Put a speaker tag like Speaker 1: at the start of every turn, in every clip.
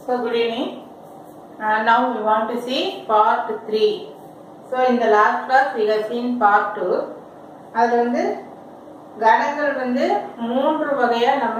Speaker 1: So good evening. Uh, now we want to see part 3. So in the last class we have seen part 2. அது வந்து கணங்கள் வந்து மூன்று வகையா நம்ம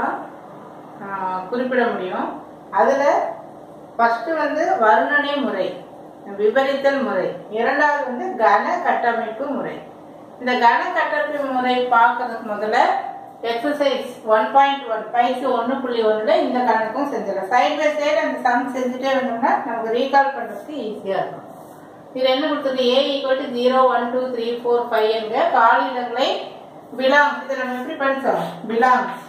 Speaker 1: ஆஹ், குறிப்பிட முடியும் அதுல ஃபர்ஸ்ட் வந்து வர்ணனை முறை விபரித்தல் முறை இரண்டாவது வந்து கன கட்டமைப்பு முறை இந்த கன கட்டமைப்பு முறை பார்க்கறதுக்கு முதல்ல எக்ஸசைஸ் ஒன் பாயிண்ட் ஒன் பயிற்சி ஒன்று புள்ளி ஒன்றில் இந்த கணக்கும் செஞ்சிடலாம் சைட் பை சைடு அந்த சம் செஞ்சுட்டே வந்தோம்னா நமக்கு ரீகால் பண்ணுறதுக்கு ஈஸியாக இருக்கும் இது என்ன கொடுத்தது A equal to zero one two three four five என்க காலிடங்களை பிலாங்ஸ் இதை நம்ம எப்படி படிச்சோம் பிலாங்ஸ்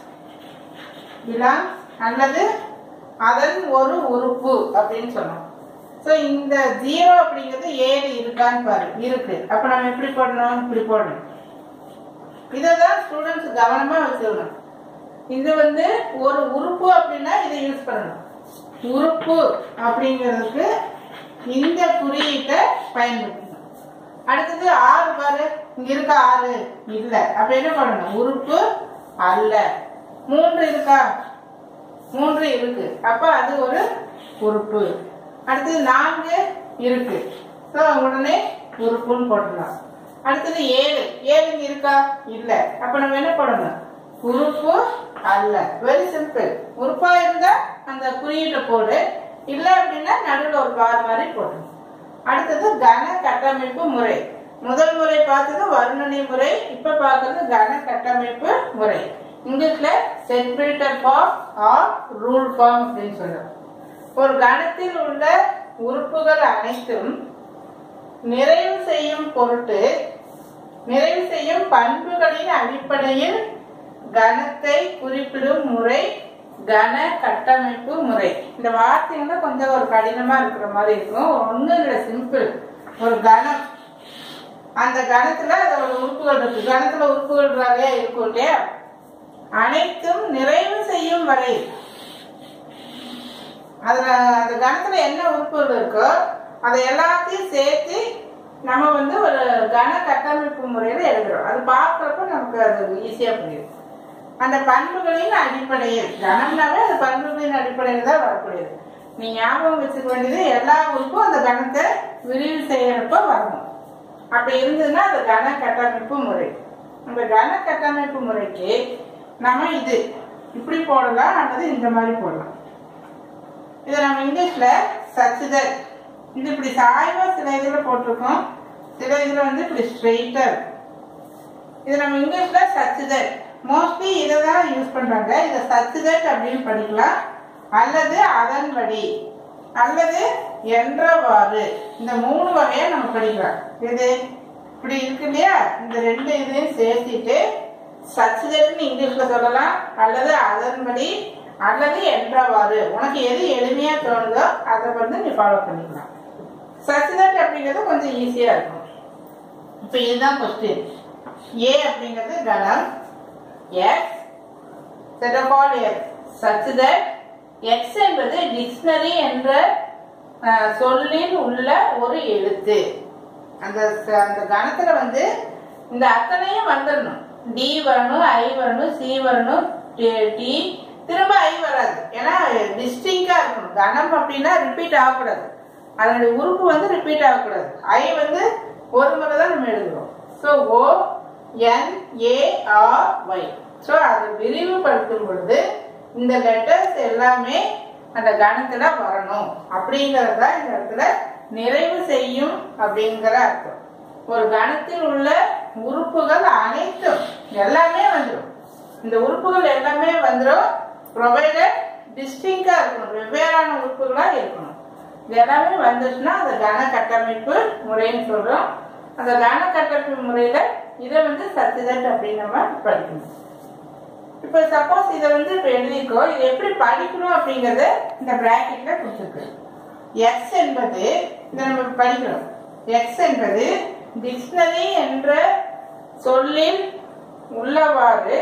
Speaker 1: பிலாங்ஸ் அல்லது அதன் ஒரு உறுப்பு அப்படின்னு சொன்னோம் ஸோ இந்த ஜீரோ அப்படிங்கிறது ஏழு இருக்கான்னு பாரு இருக்கு அப்ப நம்ம எப்படி போடணும் இப்படி போடணும் இதை தான் ஸ்டூடெண்ட்ஸ் கவனமா வச்சுக்கணும் இது வந்து ஒரு உறுப்பு அப்படின்னா இதை யூஸ் பண்ணணும் உறுப்பு அப்படிங்கிறதுக்கு இந்த குறியீட்டை பயன்படுத்தணும் அடுத்தது ஆறு பாரு இங்க இருக்க ஆறு இல்ல அப்ப என்ன பண்ணணும் உறுப்பு அல்ல மூன்று இருக்கா மூன்று இருக்கு அப்ப அது ஒரு உறுப்பு அடுத்தது நான்கு இருக்கு ஸோ உடனே உறுப்புன்னு போட்டுடலாம் அடுத்தது ஏழு ஏழு இங்க இருக்கா இல்ல அப்ப நம்ம என்ன பண்ணணும் உறுப்பு அல்ல வெரி சிம்பிள் உறுப்பா இருந்தா அந்த குறியீட்டை போடு இல்ல அப்படின்னா நடுவில் ஒரு பார் மாதிரி போடணும் அடுத்தது கன கட்டமைப்பு முறை முதல் முறை பார்த்தது வர்ணனை முறை இப்ப பார்க்கறது கன கட்டமைப்பு முறை இங்கிலீஷ்ல separator form or rule form அப்படின்னு சொல்றோம் ஒரு கணத்தில் உள்ள உறுப்புகள் அனைத்தும் நிறைவு செய்யும் பொருட்டு நிறைவு செய்யும் பண்புகளின் அடிப்படையில் கணத்தை குறிப்பிடும் முறை கன கட்டமைப்பு முறை இந்த வார்த்தைங்க கொஞ்சம் ஒரு கடினமா இருக்கிற மாதிரி இருக்கும் ஒண்ணும் இல்லை சிம்பிள் ஒரு கணம் அந்த கணத்துல அதோட உறுப்புகள் இருக்கு கணத்துல உறுப்புகள் நிறைய இருக்கும் இல்லையா அனைத்தும் நிறைவு செய்யும் வரை அதுல அந்த கணத்துல என்ன உறுப்புகள் இருக்கோ அதை எல்லாத்தையும் சேர்த்து நம்ம வந்து ஒரு கன கட்டமைப்பு முறையில எழுதுறோம் அது பார்க்கறப்ப நமக்கு அது ஈஸியா புரியும் அந்த பண்புகளின் அடிப்படையில் கணம்னாவே அது பண்புகளின் அடிப்படையில் தான் வரக்கூடியது நீ ஞாபகம் வச்சுக்க வேண்டியது எல்லா உறுப்பும் அந்த கணத்தை விரிவு செய்யறப்ப வரணும் அப்படி இருந்ததுன்னா அது கன கட்டமைப்பு முறை அந்த கன கட்டமைப்பு முறைக்கு நம்ம இது இப்படி போடலாம் அல்லது இந்த மாதிரி போடலாம் இதை நம்ம இங்கிலீஷ்ல சச்சுதல் இது இப்படி சாய்வா சில இதுல போட்டிருக்கோம் சில இதுல வந்து இப்படி ஸ்ட்ரெயிட்டர் இது நம்ம இங்கிலீஷ்ல சச்சுதல் மோஸ்ட்லி இதை தான் யூஸ் பண்றாங்க இதை சச்சுதட் அப்படின்னு படிக்கலாம் அல்லது அதன்படி அல்லது என்றவாறு இந்த மூணு வகையை நம்ம படிக்கலாம் இது இப்படி இருக்கு இல்லையா இந்த ரெண்டு இதையும் சேர்த்திட்டு சச்சுதட்னு இங்கிலீஷ்ல சொல்லலாம் அல்லது அதன்படி அல்லது என்றவாறு உனக்கு எது எளிமையா தோணுதோ அதை வந்து நீ ஃபாலோ பண்ணிக்கலாம் சச்சுதட் அப்படிங்கிறது கொஞ்சம் ஈஸியா இருக்கும் இப்ப இதுதான் கொஸ்டின் ஏ அப்படிங்கிறது கணம் X set of all x such that x என்பது டிக்ஷனரி என்ற அஹ், சொல்லில் உள்ள ஒரு எழுத்து அந்த ச- அந்த கணத்துல வந்து இந்த அத்தனையும் வந்துடணும் டி வரணும் ஐ வரணும் சி வரணும் டி திரும்ப ஐ வராது ஏன்னா டிஸ்டிங்கா இருக்கணும் கணம் அப்படின்னா ரிப்பீட் ஆகக்கூடாது அதனுடைய உறுப்பு வந்து ரிப்பீட் ஆகக்கூடாது ஐ வந்து ஒரு முறை தான் நம்ம எழுதுறோம் so O N A R Y so அதை விரிவுபடுத்தும் பொழுது இந்த லெட்டர்ஸ் எல்லாமே அந்த கணத்துல வரணும் அப்படிங்கறது தான் இந்த இடத்துல நிறைவு செய்யும் அப்படிங்கிற அர்த்தம் ஒரு கணத்தில் உள்ள உறுப்புகள் அனைத்தும் எல்லாமே வந்துடும் இந்த உறுப்புகள் எல்லாமே வந்துடும் ப்ரொவைடட் டிஸ்டிங்கா இருக்கணும் வெவ்வேறான உறுப்புகளா இருக்கணும் இது எல்லாமே வந்துச்சுன்னா அந்த கன கட்டமைப்பு முறைன்னு சொல்றோம் அந்த கன கட்டமைப்பு முறையில இதை வந்து சத்துதட் அப்படின்னு நம்ம படிக்கணும் இப்போ சப்போஸ் இதை வந்து இப்போ எழுதிக்கோ இதை எப்படி படிக்கணும் அப்படிங்கறத இந்த பிராக்கெட்ல கொடுத்துருக்கு எக்ஸ் என்பது இதை நம்ம படிக்கிறோம் எக்ஸ் என்பது டிக்ஷனரி என்ற சொல்லில் உள்ளவாறு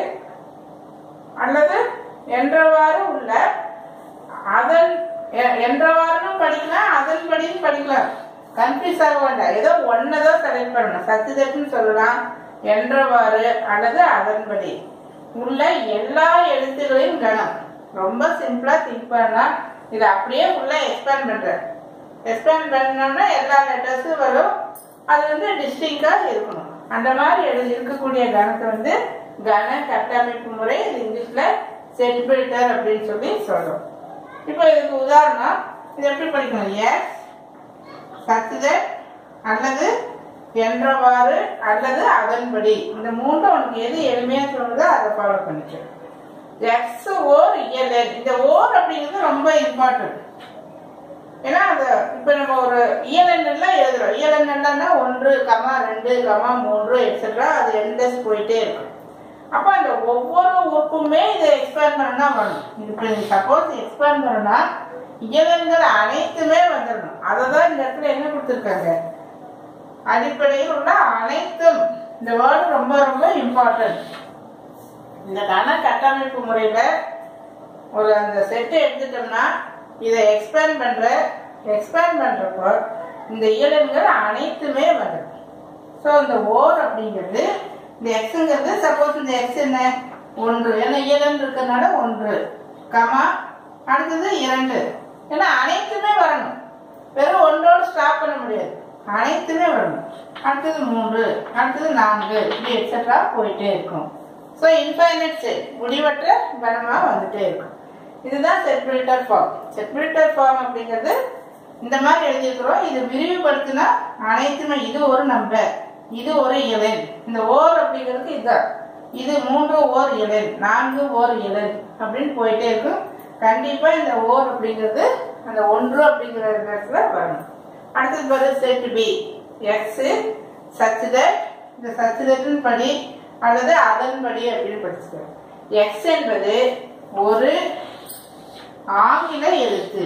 Speaker 1: அல்லது என்றவாறு உள்ள அதன் எ- என்றவாறுன்னு படிக்கலாம் அதன்படியும் படிக்கலாம் கன்ஃபியூஸ் ஆக வேண்டாம் ஏதோ ஒன்னதான் செலக்ட் பண்ணணும் சத்துதட்னு சொல்லலாம் என்றவாறு அல்லது அதன்படி உள்ள எல்லா எழுத்துகளின் கணம் ரொம்ப சிம்பிளாக திங்க் பண்ணலாம் இதை அப்படியே ஃபுல்லாக எக்ஸ்பேண்ட் பண்ணுறேன் எக்ஸ்பேண்ட் பண்ணோம்னா எல்லா லெட்டர்ஸும் வரும் அது வந்து டிஸ்டிங்காக இருக்கணும் அந்த மாதிரி எழுதி இருக்கக்கூடிய கணத்தை வந்து கன கட்டமைப்பு முறை இது இங்கிலீஷில் சென்டிமீட்டர் அப்படின்னு சொல்லி சொல்றோம் இப்போ இதுக்கு உதாரணம் இது எப்படி படிக்கணும் எஸ் சச்சுதட் அல்லது என்றவாறு அல்லது அதன்படி இந்த மூன்றும் உனக்கு எது எளிமையாக சொல்லுதோ அதை ஃபாலோ பண்ணிக்க எக்ஸ் ஓர் இயலன் இந்த ஓர் அப்படிங்கிறது ரொம்ப இம்பார்ட்டன்ட் ஏன்னா அந்த இப்போ நம்ம ஒரு இயலன் எல்லாம் எழுதுறோம் இயலன் என்னன்னா ஒன்று கமா ரெண்டு கமா மூன்று எக்ஸெட்ரா அது எண்டஸ் போயிட்டே இருக்கும் அப்போ அந்த ஒவ்வொரு உறுப்புமே இதை எக்ஸ்பேண்ட் பண்ணா வரணும் இப்போ சப்போஸ் எக்ஸ்பேண்ட் பண்ணனா இயலன்கள் அனைத்துமே வந்துடணும் அதை தான் இந்த இடத்துல என்ன கொடுத்துருக்காங்க அடிப்படையில் உள்ள அனைத்தும் இந்த வேர்டு ரொம்ப ரொம்ப இம்பார்ட்டன்ட் இந்த கன கட்டமைப்பு முறையில ஒரு அந்த செட்டை எடுத்துட்டோம்னா இதை எக்ஸ்பேண்ட் பண்ற எக்ஸ்பேண்ட் பண்றப்போ இந்த இயலன்கள் அனைத்துமே வந்துடும் ஸோ இந்த ஓர் அப்படிங்கிறது இந்த எக்ஸுங்கிறது சப்போஸ் இந்த எக்ஸ் என்ன ஒன்று ஏன்னா இயலன் இருக்கிறதுனால ஒன்று கமா அடுத்தது இரண்டு ஏன்னா அனைத்துமே வரணும் வெறும் ஒன்றோடு ஸ்டாப் பண்ண முடியாது அனைத்துமே வரணும் அடுத்தது மூன்று அடுத்தது நான்கு இப்படி எக்ஸட்ரா போயிட்டே இருக்கும் ஸோ இன்ஃபைனட் செட் முடிவற்ற கனமாக வந்துட்டே இருக்கும் இதுதான் செட்பிலிட்டர் ஃபார்ம் செட்பிலிட்டர் ஃபார்ம் அப்படிங்கிறது இந்த மாதிரி எழுதியிருக்கிறோம் இது விரிவுபடுத்தினா அனைத்துமே இது ஒரு நம்பர் இது ஒரு இயலன் இந்த ஓர் அப்படிங்கிறது இதுதான் இது மூன்று ஓர் இயலன் நான்கு ஓர் இயலன் அப்படின்னு போயிட்டே இருக்கும் கண்டிப்பா இந்த ஓர் அப்படிங்கிறது அந்த ஒன்று அப்படிங்கிற இடத்துல வரணும் அடுத்தது பாரு செட் பி எக்ஸ் சச்சுதட் இந்த சச்சுதட்டின் படி அல்லது அதன்படி அப்படின்னு படிச்சுக்கிறோம் எக்ஸ் என்பது ஒரு ஆங்கில எழுத்து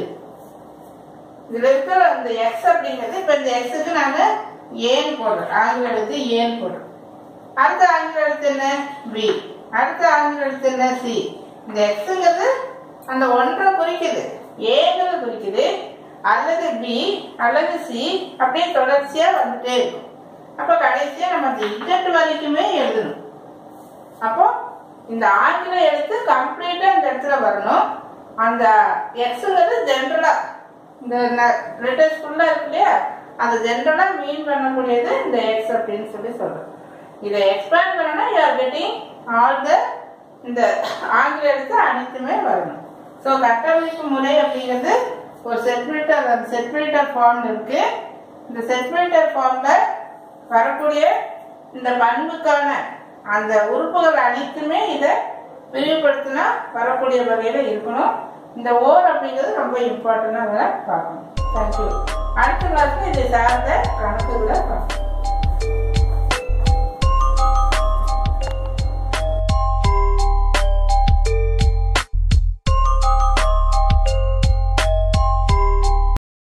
Speaker 1: இதுல இருக்கிற அந்த எக்ஸ் அப்படிங்கிறது இப்ப இந்த எக்ஸுக்கு நாங்க ஏன் போடுறோம் ஆங்கில எழுத்து ஏன் போடுறோம் அடுத்த ஆங்கில எழுத்து என்ன பி அடுத்த ஆங்கில எழுத்து என்ன சி இந்த எக்ஸுங்கிறது அந்த ஒன்றை குறிக்குது ஏங்கிறது குறிக்குது அல்லது பி அல்லது சி அப்படியே தொடர்ச்சியா வந்துட்டே இருக்கும் அப்ப கடைசியா நம்ம அந்த இஜெட் வரைக்குமே எழுதணும் அப்போ இந்த ஆங்கில எழுத்து கம்ப்ளீட்டா இந்த இடத்துல வரணும் அந்த எக்ஸுங்கிறது ஜென்ரலா இந்த லெட்டர்ஸ் ஃபுல்லா இருக்கு இல்லையா அந்த ஜென்ரலா மீன் பண்ணக்கூடியது இந்த எக்ஸ் அப்படின்னு சொல்லி சொல்றோம் இதை எக்ஸ்பேண்ட் பண்ணனா you are getting all the இந்த ஆங்கில எழுத்து அனைத்துமே வரணும் ஸோ கட்டமைப்பு முறை அப்படிங்கிறது ஒரு செட்மிட்டர் அந்த செட்மிட்டர் ஃபார்ம் இருக்கு இந்த செட்மிட்டர் ஃபார்ம்ல வரக்கூடிய இந்த பண்புக்கான அந்த உறுப்புகள் அனைத்துமே இதை விரிவுபடுத்தினா வரக்கூடிய வகையில இருக்கணும் இந்த ஓர் அப்படிங்கிறது ரொம்ப இம்பார்ட்டண்டாக பார்க்கணும் தேங்க்யூ அடுத்த கிளாஸ்ல இதை சார்ந்த கணக்கு